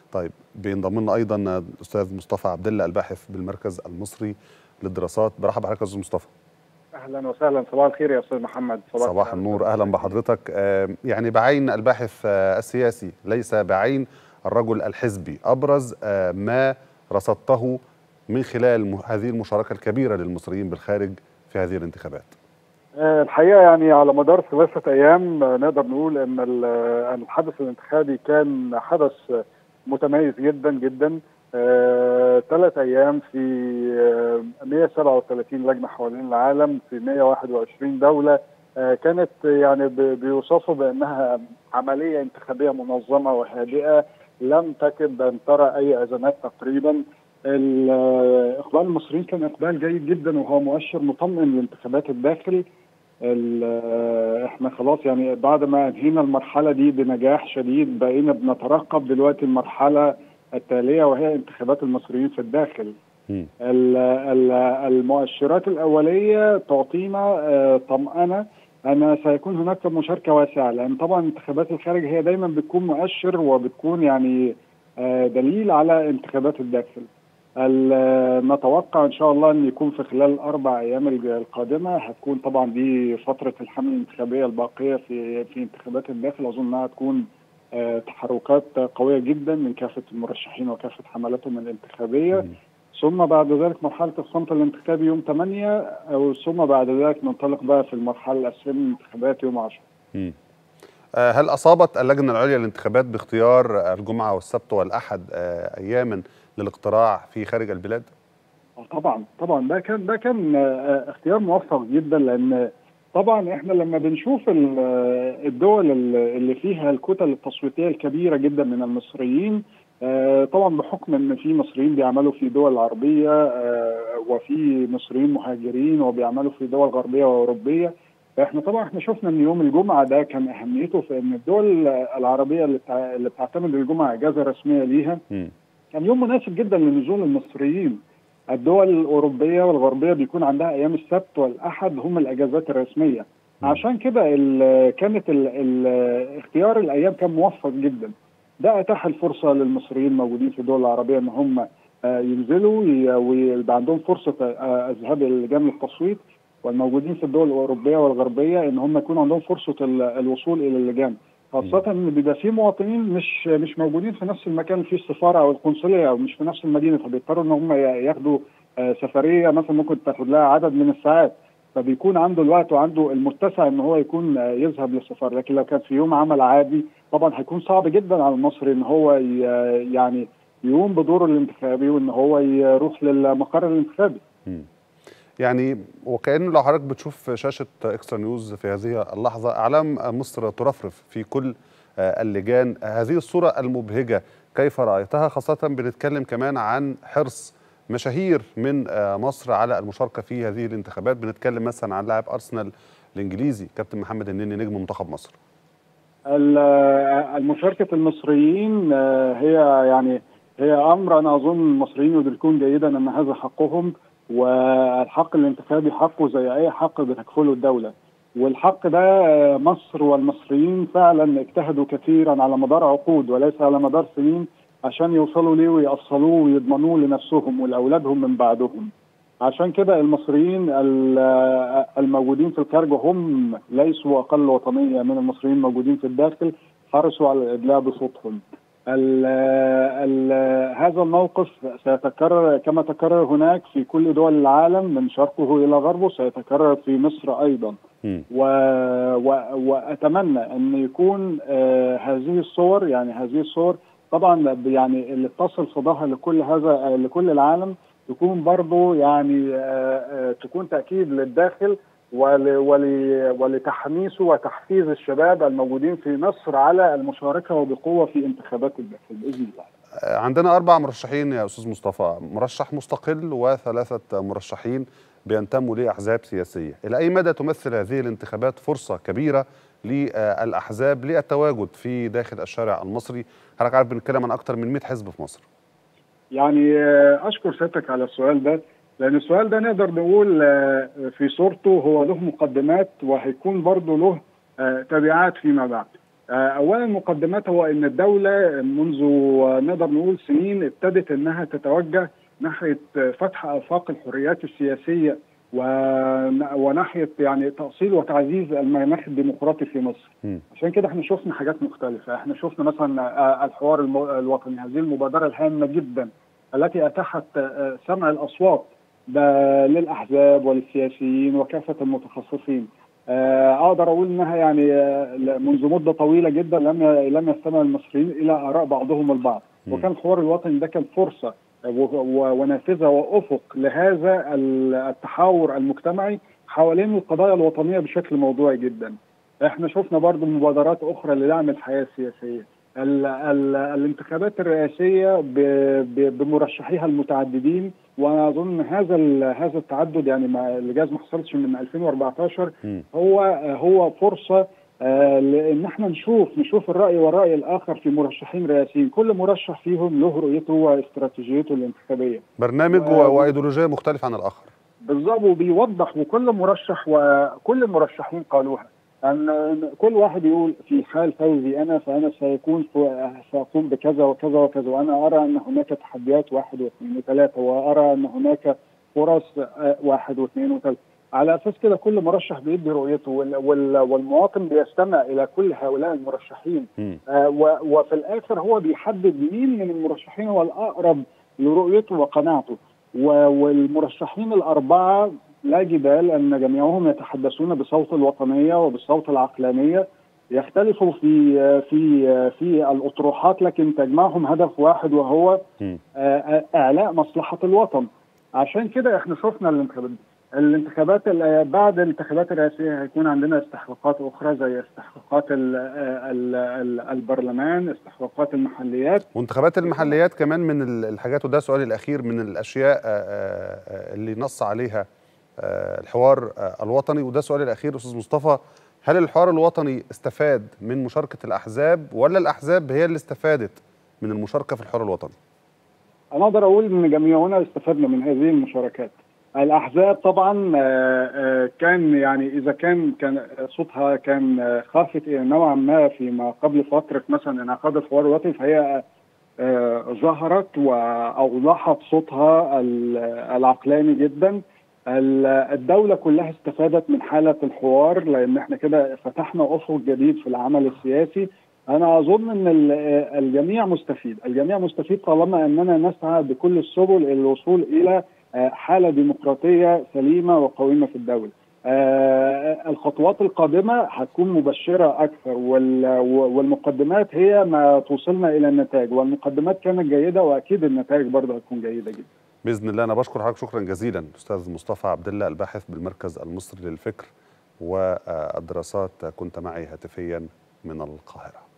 طيب بينضم لنا ايضا الاستاذ مصطفى عبد الله الباحث بالمركز المصري للدراسات برحب بحضرتك يا استاذ مصطفى اهلا وسهلا صباح الخير يا استاذ محمد صباح, صباح النور اهلا بحضرتك آه يعني بعين الباحث آه السياسي ليس بعين الرجل الحزبي ابرز آه ما رصدته من خلال هذه المشاركه الكبيره للمصريين بالخارج في هذه الانتخابات الحقيقه يعني على مدار ثلاثه ايام نقدر نقول ان الحدث الانتخابي كان حدث متميز جدا جدا ثلاث ايام في 137 لجنه حوالين العالم في 121 دوله كانت يعني بيوصفوا بانها عمليه انتخابيه منظمه وهادئه لم تكد ان ترى اي ازمات تقريبا اقبال المصريين كان اقبال جيد جدا وهو مؤشر مطمئن لانتخابات الداخل احنا خلاص يعني بعد ما انهينا المرحله دي بنجاح شديد بقينا بنترقب دلوقتي المرحله التاليه وهي انتخابات المصريين في الداخل المؤشرات الاوليه تعطينا طمانه ان سيكون هناك مشاركه واسعه لان طبعا انتخابات الخارج هي دايما بتكون مؤشر وبتكون يعني دليل على انتخابات الداخل نتوقع ان شاء الله ان يكون في خلال الاربع ايام القادمه هتكون طبعا دي فتره الحمله الانتخابيه الباقيه في في انتخابات الداخل اظن انها تكون تحركات قويه جدا من كافه المرشحين وكافه حملاتهم الانتخابيه ثم بعد ذلك مرحله الصمت الانتخابي يوم 8 أو ثم بعد ذلك ننطلق بقى في المرحله الاساسيه من الانتخابات يوم 10 هل اصابت اللجنه العليا للانتخابات باختيار الجمعه والسبت والاحد اياما للاقتراع في خارج البلاد؟ طبعا طبعا ده كان ده كان اختيار موفق جدا لان طبعا احنا لما بنشوف الدول اللي فيها الكتل التصويتيه الكبيره جدا من المصريين طبعا بحكم ان في مصريين بيعملوا في دول عربيه وفي مصريين مهاجرين وبيعملوا في دول غربيه واوروبيه فاحنا طبعا احنا شفنا ان يوم الجمعه ده كان اهميته في ان الدول العربيه اللي اللي بتعتمد الجمعه اجازه رسميه ليها كان يوم مناسب جدا لنزول المصريين الدول الاوروبيه والغربيه بيكون عندها ايام السبت والاحد هم الاجازات الرسميه عشان كده كانت ال ال اختيار الايام كان موفق جدا ده اتاح الفرصه للمصريين الموجودين في الدول العربيه ان هم ينزلوا ويبقى عندهم فرصه الذهاب لجان التصويت والموجودين في الدول الاوروبيه والغربيه ان هم يكون عندهم فرصه الوصول الى اللجان خاصة ان بيبقى في مواطنين مش مش موجودين في نفس المكان في السفارة او القنصلية او مش في نفس المدينة فبيضطروا ان هم ياخدوا سفرية مثلا ممكن تاخد لها عدد من الساعات فبيكون عنده الوقت وعنده المتسع ان هو يكون يذهب للسفارة لكن لو كان في يوم عمل عادي طبعا هيكون صعب جدا على المصري ان هو يعني يقوم بدوره الانتخابي وان هو يروح للمقر الانتخابي. يعني وكأنه لو حضرتك بتشوف شاشة اكسترا نيوز في هذه اللحظة أعلام مصر ترفرف في كل اللجان هذه الصورة المبهجة كيف رأيتها خاصة بنتكلم كمان عن حرص مشاهير من مصر على المشاركة في هذه الانتخابات بنتكلم مثلا عن لاعب أرسنال الإنجليزي كابتن محمد النني نجم منتخب مصر المشاركة المصريين هي يعني هي أمر أنا أظن المصريين يدركون جيدا أن هذا حقهم والحق الانتخابي حقه زي اي حق بتكفله الدوله والحق ده مصر والمصريين فعلا اجتهدوا كثيرا على مدار عقود وليس على مدار سنين عشان يوصلوا ليه ويأصلوه ويضمنوه لنفسهم ولأولادهم من بعدهم عشان كده المصريين الموجودين في الخارج وهم ليسوا أقل وطنية من المصريين الموجودين في الداخل حرصوا على الإدلاء بصوتهم ال ال هذا الموقف سيتكرر كما تكرر هناك في كل دول العالم من شرقه الى غربه سيتكرر في مصر ايضا و و واتمنى ان يكون آه هذه الصور يعني هذه الصور طبعا يعني اللي تصل صداها لكل هذا لكل العالم تكون برضه يعني آه آه تكون تاكيد للداخل ول ول ولتحميسه وتحفيز الشباب الموجودين في مصر على المشاركه وبقوه في انتخابات الداخل باذن الله. عندنا اربع مرشحين يا استاذ مصطفى، مرشح مستقل وثلاثه مرشحين بينتموا لاحزاب سياسيه، الى اي مدى تمثل هذه الانتخابات فرصه كبيره للاحزاب للتواجد في داخل الشارع المصري؟ حضرتك عارف بنتكلم عن اكثر من 100 حزب في مصر. يعني اشكر سيادتك على السؤال ده لان السؤال ده نقدر نقول في صورته هو له مقدمات وهيكون برضه له تبعات فيما بعد اولا مقدمات هو ان الدوله منذ نقدر نقول سنين ابتدت انها تتوجه ناحيه فتح افاق الحريات السياسيه وناحيه يعني تاصيل وتعزيز المناخ الديمقراطي في مصر. م. عشان كده احنا شفنا حاجات مختلفه، احنا شفنا مثلا الحوار الوطني هذه المبادره الهامه جدا التي اتاحت سمع الاصوات للاحزاب وللسياسيين وكافه المتخصصين. اقدر اقول انها يعني منذ مده طويله جدا لم لم يستمع المصريين الى اراء بعضهم البعض، م. وكان الحوار الوطني ده كان فرصه ونافذه وافق لهذا التحاور المجتمعي حوالين القضايا الوطنيه بشكل موضوعي جدا. احنا شفنا برضو مبادرات اخرى لدعم الحياه السياسيه. ال ال الانتخابات الرئاسيه بمرشحيها المتعددين وانا اظن هذا هذا التعدد يعني ما الجاز ما حصلش من 2014 م. هو هو فرصه آه لان احنا نشوف نشوف الراي والراي الاخر في مرشحين رئاسيين كل مرشح فيهم له رؤيته واستراتيجيته الانتخابيه برنامج و... وايديولوجيه مختلفه عن الاخر بالظبط وبيوضح وكل مرشح وكل المرشحين قالوها ان كل واحد يقول في حال فوزي انا فانا سيكون ساقوم بكذا وكذا وكذا وانا ارى ان هناك تحديات واحد واثنين وثلاثه وارى ان هناك فرص واحد واثنين وثلاثه على اساس كده كل مرشح بيدي رؤيته والمواطن بيستمع الى كل هؤلاء المرشحين آه وفي الاخر هو بيحدد مين من المرشحين هو الاقرب لرؤيته وقناعته والمرشحين الاربعه لا جدال ان جميعهم يتحدثون بصوت الوطنيه وبصوت العقلانيه يختلفوا في في في الاطروحات لكن تجمعهم هدف واحد وهو اعلاء مصلحه الوطن عشان كده احنا شفنا الانتخابات الانتخابات بعد الانتخابات الرئاسيه هيكون عندنا استحقاقات اخرى زي استحقاقات ال ال ال البرلمان استحقاقات المحليات وانتخابات المحليات كمان من الحاجات وده سؤالي الاخير من الاشياء اللي نص عليها الحوار الوطني وده سؤالي الاخير استاذ مصطفى هل الحوار الوطني استفاد من مشاركه الاحزاب ولا الاحزاب هي اللي استفادت من المشاركه في الحوار الوطني؟ انا اقدر اقول ان جميعنا استفدنا من هذه المشاركات. الاحزاب طبعا كان يعني اذا كان كان صوتها كان خافت نوعا ما فيما قبل فتره مثلا انعقاد الحوار الوطني فهي ظهرت واوضحت صوتها العقلاني جدا الدولة كلها استفادت من حالة الحوار لأن احنا كده فتحنا أفق جديد في العمل السياسي أنا أظن أن الجميع مستفيد الجميع مستفيد طالما أننا نسعى بكل السبل إلى الوصول إلى حالة ديمقراطية سليمة وقويمة في الدولة الخطوات القادمة هتكون مبشرة أكثر والمقدمات هي ما توصلنا إلى النتائج والمقدمات كانت جيدة وأكيد النتائج برضه هتكون جيدة جدا باذن الله انا بشكر حضرتك شكرا جزيلا استاذ مصطفى عبد الله الباحث بالمركز المصري للفكر والدراسات كنت معي هاتفيا من القاهره